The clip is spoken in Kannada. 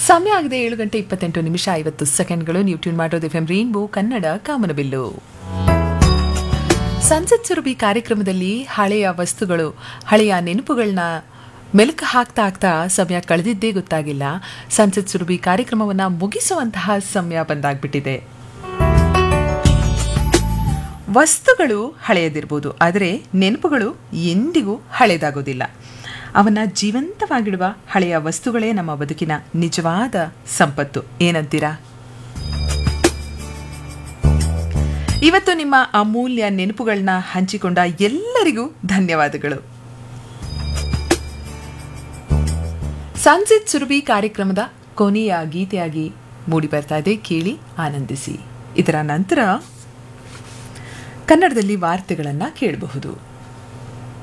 ಸಮಯ ಆಗಿದೆ ಏಳು ಗಂಟೆ ಇಪ್ಪತ್ತೆಂಟು ನಿಮಿಷ ಐವತ್ತು ಸೆಕೆಂಡ್ಗಳು ನೀವು ಟ್ಯೂನ್ ಮಾಡೋದು ಎಫ್ ಎಂ ರೈನ್ಬೋ ಕನ್ನಡ ಕಾಮನಬಿಲ್ಲು ಸಂಸತ್ ಸುರಭಿ ಕಾರ್ಯಕ್ರಮದಲ್ಲಿ ಹಳೆಯ ವಸ್ತುಗಳು ಹಳೆಯ ನೆನಪುಗಳನ್ನ ಮೆಲುಕು ಹಾಕ್ತಾ ಆಗ್ತಾ ಸಮಯ ಕಳೆದಿದ್ದೇ ಗೊತ್ತಾಗಿಲ್ಲ ಸಂಸತ್ ಸುರಭಿ ಕಾರ್ಯಕ್ರಮವನ್ನು ಮುಗಿಸುವಂತಹ ಸಮಯ ಬಂದಾಗ್ಬಿಟ್ಟಿದೆ ವಸ್ತುಗಳು ಹಳೆಯದಿರ್ಬೋದು ಆದರೆ ನೆನಪುಗಳು ಎಂದಿಗೂ ಹಳೆಯದಾಗೋದಿಲ್ಲ ಅವನ್ನ ಜೀವಂತವಾಗಿಡುವ ಹಳೆಯ ವಸ್ತುಗಳೇ ನಮ್ಮ ಬದುಕಿನ ನಿಜವಾದ ಸಂಪತ್ತು ಏನಂತೀರಾ ಇವತ್ತು ನಿಮ್ಮ ಅಮೂಲ್ಯ ನೆನಪುಗಳನ್ನ ಹಂಚಿಕೊಂಡ ಎಲ್ಲರಿಗೂ ಧನ್ಯವಾದಗಳು ಸಂಸತ್ ಸುರಭಿ ಕಾರ್ಯಕ್ರಮದ ಕೊನೆಯ ಗೀತೆಯಾಗಿ ಮೂಡಿ ಬರ್ತಾ ಇದೆ ಕೇಳಿ ಆನಂದಿಸಿ ಇದರ ನಂತರ ಕನ್ನಡದಲ್ಲಿ ವಾರ್ತೆಗಳನ್ನು ಕೇಳಬಹುದು